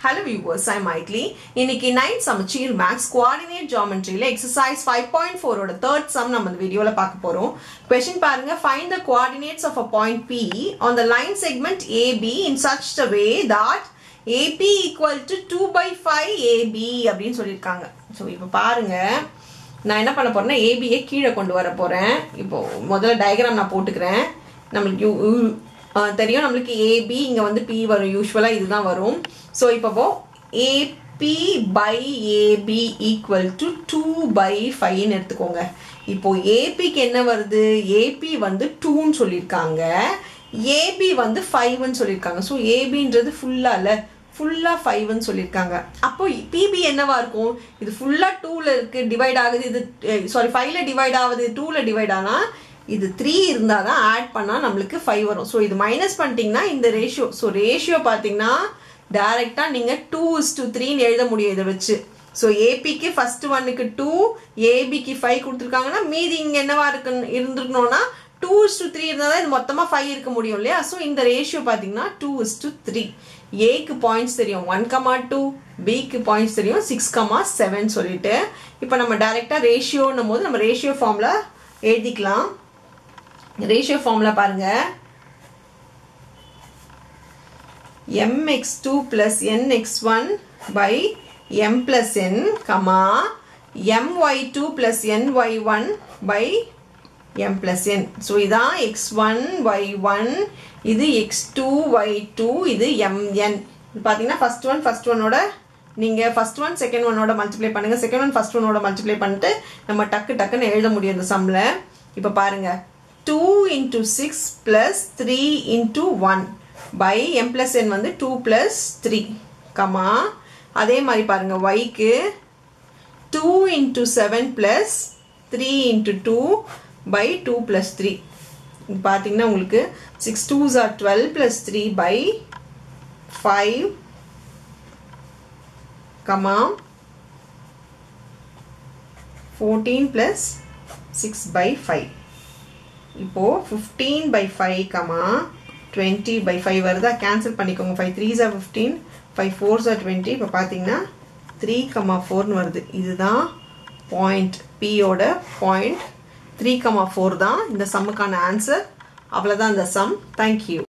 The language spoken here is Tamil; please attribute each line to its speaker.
Speaker 1: ஹலோ வியூவர்ஸ் ஐ மைட்லி இன்னைக்கு நைட் சமச்சீர் மேக்ஸ் கோஆர்டினேட் ஜாமெட்ரியில் எக்ஸசைஸ் ஃபைவ் பாயிண்ட் ஃபோரோட தேர்ட் சம் நம்ம இந்த வீடியோவில் பார்க்க போகிறோம் கொஸ்டின் பாருங்க find the coordinates of a point P on the line segment A B in such the way that A B equal to two by five A B அப்படின்னு சொல்லியிருக்காங்க ஸோ இப்போ பாருங்க நான் என்ன பண்ண போறேன்னா ஏபியை கீழே கொண்டு வர போகிறேன் இப்போ முதல்ல டயக்ராம் நான் போட்டுக்கிறேன் நம்மளுக்கு யூ- யூ- ஆ, தெரியும் நம்மளுக்கு ஏபி இங்கே வந்து பி வரும் யூஸ்வலாக இதுதான் வரும் ஸோ இப்போ A B by A B equal to two by ஃபைவ்னு எடுத்துக்கோங்க இப்போ ஏபிக்கு என்ன வருது ஏபி வந்து டூன்னு சொல்லியிருக்காங்க ஏபி வந்து ஃபைவ்னு சொல்லியிருக்காங்க ஸோ ஏபின்றது ஃபுல்லாக இல்லை ஃபுல்லாக ஃபைவ்னு சொல்லியிருக்காங்க அப்போ பிபி என்னவா இருக்கும் இது ஃபுல்லாக டூவில் இருக்குது டிவைட் ஆகுது இது சாரி ஃபைவ்ல டிவைட் ஆகுது டூவில் டிவைட் ஆனால் இது த்ரீ இருந்தால் தான் ஆட் பண்ணால் நம்மளுக்கு ஃபைவ் வரும் ஸோ இது மைனஸ் பண்ணிட்டீங்கன்னா இந்த ரேஷியோ ஸோ ரேஷியோ பார்த்தீங்கன்னா டைரெக்டாக நீங்கள் டூ இஸ் டு த்ரீன்னு எழுத முடியும் இதை வச்சு ஸோ ஏபிக்கு ஃபர்ஸ்ட் ஒன்னுக்கு டூ ஏபிக்கு ஃபைவ் கொடுத்துருக்காங்கன்னா மீதி இங்கே என்னவா இருக்குன்னு இருந்திருக்கணும்னா டூ இஸ் டு த்ரீ இருந்தால் தான் இது மொத்தமாக ஃபைவ் இருக்க முடியும் இல்லையா ஸோ இந்த ரேஷியோ பார்த்தீங்கன்னா டூ இஸ் டு த்ரீ ஏக்கு பாயிண்ட்ஸ் தெரியும் ஒன் கமா டூ பிக்கு பாயிண்ட்ஸ் தெரியும் சிக்ஸ் கமா செவன் சொல்லிட்டு இப்போ நம்ம டைரெக்டாக ரேஷியோன்னும் போது நம்ம ரேஷியோ ஃபார்மில் எழுதிக்கலாம் ரேஷியோ ஃபார்முலா பாருங்க mx2 plus nx1 by m plus n comma my2 plus ny1 by m plus n so இதான் x1 y1 இது x2 y2 இது mn இது பார்த்தீங்கன்னா ஃபர்ஸ்ட் ஒன் ஃபர்ஸ்ட் ஒன்னோட நீங்கள் ஃபர்ஸ்ட் ஒன் செகண்ட் ஒன்னோட மல்டிப்ளை பண்ணுங்க செகண்ட் ஒன் ஃபர்ஸ்ட் ஒன்னோட மல்டிப்ளை பண்ணிட்டு நம்ம டக்கு டக்குன்னு எழுத முடியும் இந்த சம்மில் இப்போ பாருங்க two into six plus three into one by M plus N வந்து டூ ப்ளஸ் த்ரீ கமா அதே மாதிரி பாருங்க ஒய்க்கு two into seven plus three into two by two plus three பார்த்தீங்கன்னா உங்களுக்கு six twos are twelve plus three by five comma fourteen plus six by five இப்போது fifteen by five comma twenty by five வருதா கேன்சல் பண்ணிக்கோங்க five threes are fifteen five fours are twenty இப்போ பார்த்தீங்கன்னா த்ரீ கமா ஃபோர்னு வருது இதுதான் பாயிண்ட் பியோட பாயிண்ட் த்ரீ கமா ஃபோர் தான் இந்த சம்முக்கான ஆன்சர் அவ்வளோதான் இந்த சம் தேங்க்யூ